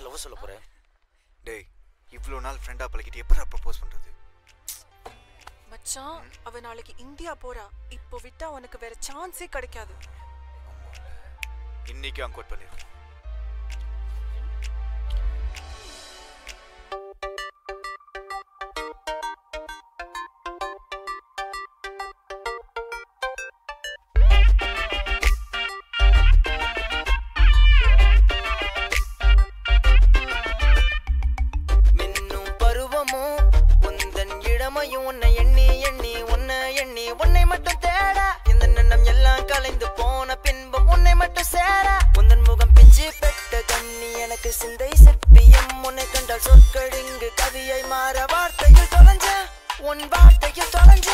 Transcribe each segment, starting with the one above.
love சொல்ல போற டேய் இவ்வளோ நாள் ஃப்ரெண்டா பழகிட்டு எப்படி ப்ரப்போஸ் பண்றது மச்சான் அவ நாளைக்கு இந்தியா போறா இப்போ விட்டா உனக்கு வேற சான்ஸே கிடைக்காது இன்னைக்கு அங்கோட் பண்ணிடுவோம் மின்னும் பருவமும் உந்தன் இளமையும் உன்னை எண்ணி எண்ணி உன்னை எண்ணி உன்னை மட்டும் தேட இந்த எண்ணம் எல்லாம் கலைந்து போன பின்பும் உன்னை மட்டும் சேர உந்தன் முகம் பிஞ்சு பெட்ட கண்ணி எனக்கு சிந்தை செப்பியம் உன்னை கண்டால் சொற்கடிங்கு கவியை மாற வார்த்தையில் தொலைஞ்ச உன் வார்த்தையில் தொலைஞ்ச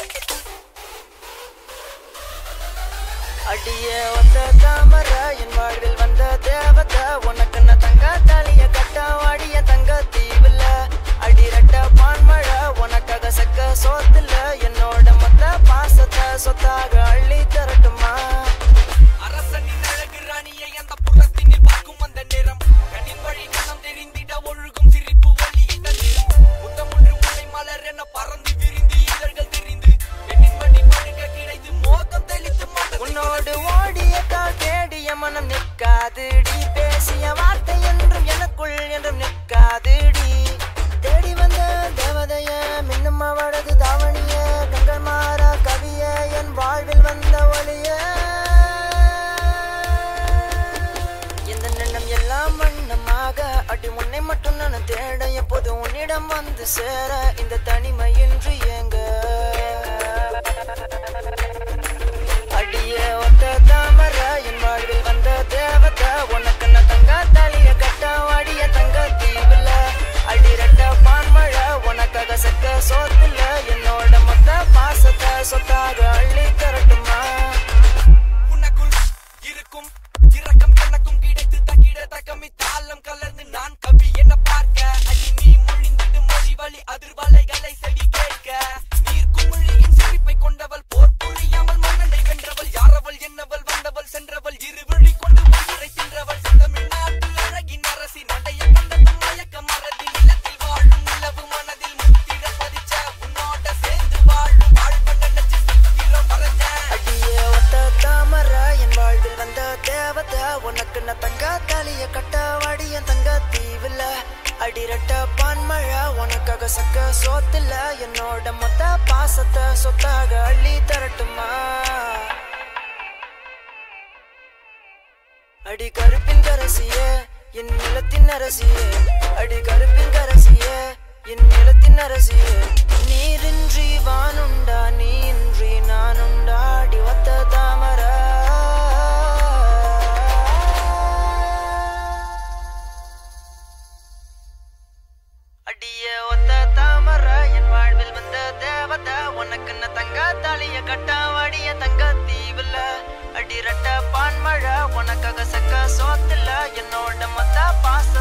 அடிய ஒத்த தாமர என் வாழ்வில் வந்த தேவதை உனக்கு நான் தங்க தாலிய கட்ட வாடிய தங்க தீவுல அடிரட்ட பான்மழை உனக்காக சக்க சோத்துல என்னோட மொத்த பாசத்தை சொத்தாக அள்ளி தரட்டுமா அரசனின் அழகு ராணியை அந்த புறத்தினில் பார்க்கும் அந்த நேரம் கண்ணின் வழி கணம் தெரிந்திட ஒழுகும் சிரிப்பு வழியை தந்திடும் புத்தம் ஒன்று முளை மலர் என பறந்து விரிந்து இதழ்கள் தெரிந்து பெண்ணின் வழி பழுக கிடைத்து மோகம் தெளித்து மோகம் உன்னோடு ஓடிய கால் தேடிய மனம் நிற்காதுடி பேசிய வார்த்தை என்றும் எனக்குள் என்றும் நிற்காதுடி தேடி வந்த தேவதைய மின்னும் அவளது தாவணிய கண்கள் மாறா கவிய என் வாழ்வில் வந்த ஒளிய இந்த எண்ணம் எல்லாம் வண்ணமாக அடி உன்னை மட்டும் நான் தேட எப்போது உன்னிடம் வந்து சேர இந்த தனிமையின்றி ஏங்க அடிய ஒத்த தாமர என் வாழ்வில் வந்த தேவதை உனக்கு நான் தங்க தாலிய கட்ட வாடிய தங்க தீவுல அடிரட்ட பான்மழை உனக்காக சக்க சோத்துல என்னோட மொத்த பாசத்தை சொத்தாக அள்ளி தரட்டுமா உனக்குள் இருக்கும் இரக்கம் எனக்கும் கிடைத்து தகிட தக்கமி தாளம் கலர்ந்து நான் கவி என்ன பார்க்க அடி நீ மொழிந்திடு மொழி வழி அதிர்வலைகளை செவி கேட்க நீர் குமிழியின் சிரிப்பை கொண்டவள் போர் புரியாமல் மன்னனை வென்றவள் யாரவள் என்னவள் வந்தவள் சென்றவள் இருவிழி கொண்டு உயிரை தின்றவள் தமிழ்நாட்டு அழகின் அரசி நடைய கண்டது மயக்க மறதி நிலத்தில் வாழும் நிலவு மனதில் முத்திர பதிச்ச உன்னோட சேர்ந்து வாழும் வாழ்வ நினைச்சு சுத்திரம் வரைஞ்ச அடிய ஒத்த தாமர என் வாழ்வில் வந்த தேவதை உனக்கு நான் தங்க தாலிய கட்ட வாடிய தங்க தீவுல அடிரட்ட பான்மழை உனக்காக சக்க சோத்துல என்னோட மொத்த பாசத்தை சொத்தாக அள்ளி தரட்டுமா அடி கருப்பின் கரசிய என் நிலத்தின் அரசியே அடி கருப்பின் கரசிய என் நிலத்தின் அரசியே நீரின்றி வானுண்டா நீன்றி நானுண்டா அடி ஒத்த தாமர அடிய ஒத்த தாமர என் வாழ்வில் வந்த தேவதை உனக்கு நான் தங்க தாலிய கட்ட வாடிய தங்க தீவுல அடிரட்ட பான்மழை உனக்காக சக்க சோத்துல என்னோட மொத்த பாச